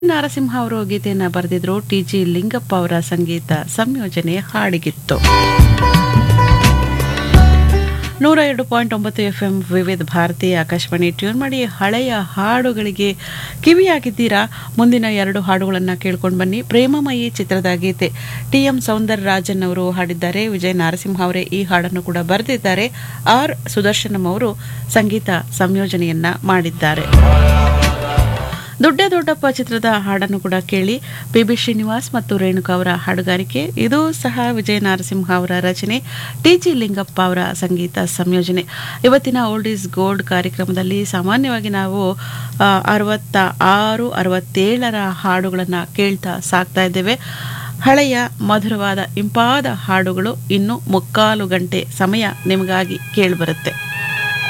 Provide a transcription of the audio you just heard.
ನರಸಿಂಹ ಅವರು ಗೀತೆಯನ್ನು ಬರೆದಿದ್ರು T G Lingappa ಅವರ ಸಂಗೀತ ಸಂಯೋಜನೆ ಹಾಡಿಗಿತ್ತು ನೂರ ಎರಡು ಪಾಯಿಂಟ್ ಒಂಬತ್ತು ಎಫ್ ಎಂ ವಿವಿಧ ಭಾರತಿ ಆಕಾಶವಾಣಿ ಟ್ಯೂನ್ ಮಾಡಿ ಹಳೆಯ ಹಾಡುಗಳಿಗೆ ಕಿವಿಯಾಗಿದ್ದೀರಾ ಮುಂದಿನ ಎರಡು ಹಾಡುಗಳನ್ನು ಕೇಳ್ಕೊಂಡು ಬನ್ನಿ ಪ್ರೇಮಮಯಿ ಚಿತ್ರದ ಗೀತೆ ಟಿ ಎಂ ಸೌಂದರರಾಜನ್ ಅವರು ಹಾಡಿದ್ದಾರೆ ವಿಜಯ ನರಸಿಂಹ ಅವರೇ ಈ ಹಾಡನ್ನು ಕೂಡ ಬರೆದಿದ್ದಾರೆ ಆರ್ ಸುದರ್ಶನಂ ಅವರು ಸಂಗೀತ ಸಂಯೋಜನೆಯನ್ನ ಮಾಡಿದ್ದಾರೆ ದೊಡ್ಡ ದೊಡ್ಡಪ್ಪ ಚಿತ್ರದ ಹಾಡನ್ನು ಕೂಡ ಕೇಳಿ ಪಿ ಬಿ ಶ್ರೀನಿವಾಸ್ ಮತ್ತು ರೇಣುಕಾ ಅವರ ಹಾಡುಗಾರಿಕೆ ಇದು ಸಹ ವಿಜಯ ನರಸಿಂಹ ಅವರ ರಚನೆ ಟಿ ಜಿ ಲಿಂಗಪ್ಪ ಅವರ ಸಂಗೀತ ಸಂಯೋಜನೆ ಇವತ್ತಿನ ಓಲ್ಡ್ ಈಸ್ ಗೋಲ್ಡ್ ಕಾರ್ಯಕ್ರಮದಲ್ಲಿ ಸಾಮಾನ್ಯವಾಗಿ ನಾವು ಆ, ಅರವತ್ತ ಆರು ಅರವತ್ತೇಳರ ಹಾಡುಗಳನ್ನು ಕೇಳ್ತಾ ಸಾಕ್ತಾ ಇದ್ದೇವೆ ಹಳೆಯ ಮಧುರವಾದ ಇಂಪಾದ ಹಾಡುಗಳು ಇನ್ನು ಮುಕ್ಕಾಲು ಗಂಟೆ ಸಮಯ ನಿಮಗಾಗಿ ಕೇಳಿಬರುತ್ತೆ